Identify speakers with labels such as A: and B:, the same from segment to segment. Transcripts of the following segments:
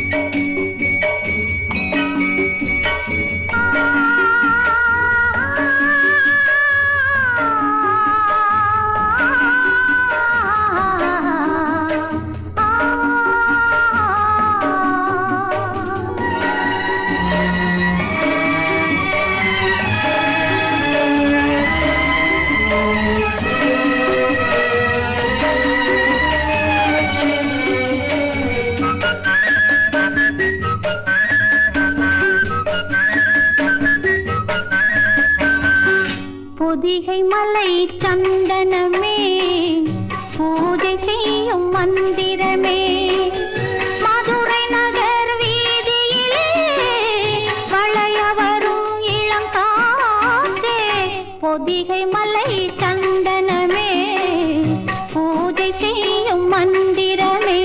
A: பொதிகை மலை சந்தனமே பூஜை செய்யும் மந்திரமே மதுரை நகர் வீதியிலே வளைய வரும் இளம் காற்றே பொதிகை மலை சந்தனமே பூஜை செய்யும் மந்திரமே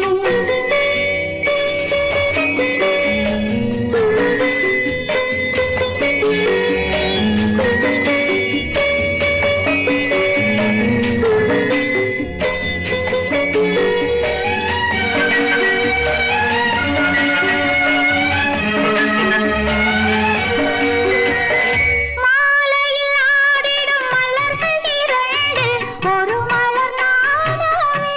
A: மாலையில் ஆடிடும் மலர்கள் இரண்டு, ஒரு மலர் நானாவே.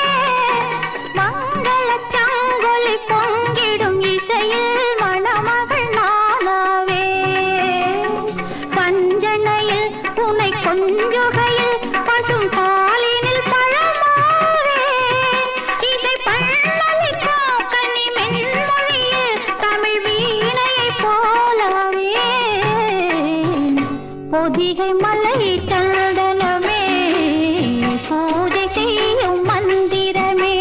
A: மங்களச் சங்கொலி பொங்கிடும் இசையில் மணமகள் நானாவே. பஞ்சனையில் உனை கொஞ்சுகையில் பசும் பாலினில் பழமாவே. இசை பல்லவிக்கும் கன்னி மென்மொழியில் தமிழ் வீணையைப் போலவே பொதிகை மலை சந்தனமே பூஜை செய்யும் மந்திரமே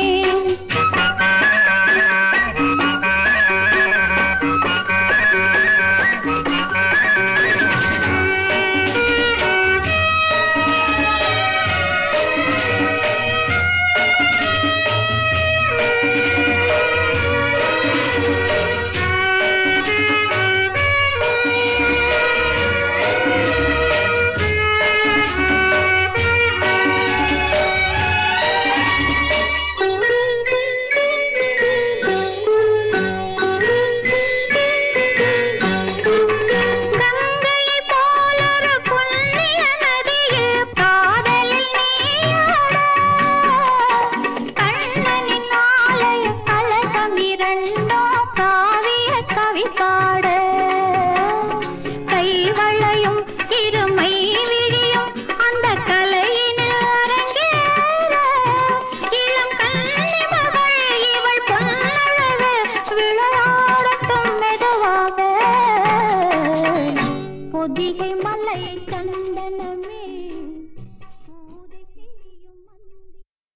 A: கங்கையை போலொரு புண்ணிய நதியில் காதலில் நீயாட கண்ணனின் ஆலய கலசம் இரண்டோ காவிய கவி பாட கைவளையும் இருமை விழியும் அந்த கலையினில் அரங்கேற இளம் கன்னி மகள் இவள் பொன்னழகு விளையாடட்டும் மெதுவாக பொதிகை மலை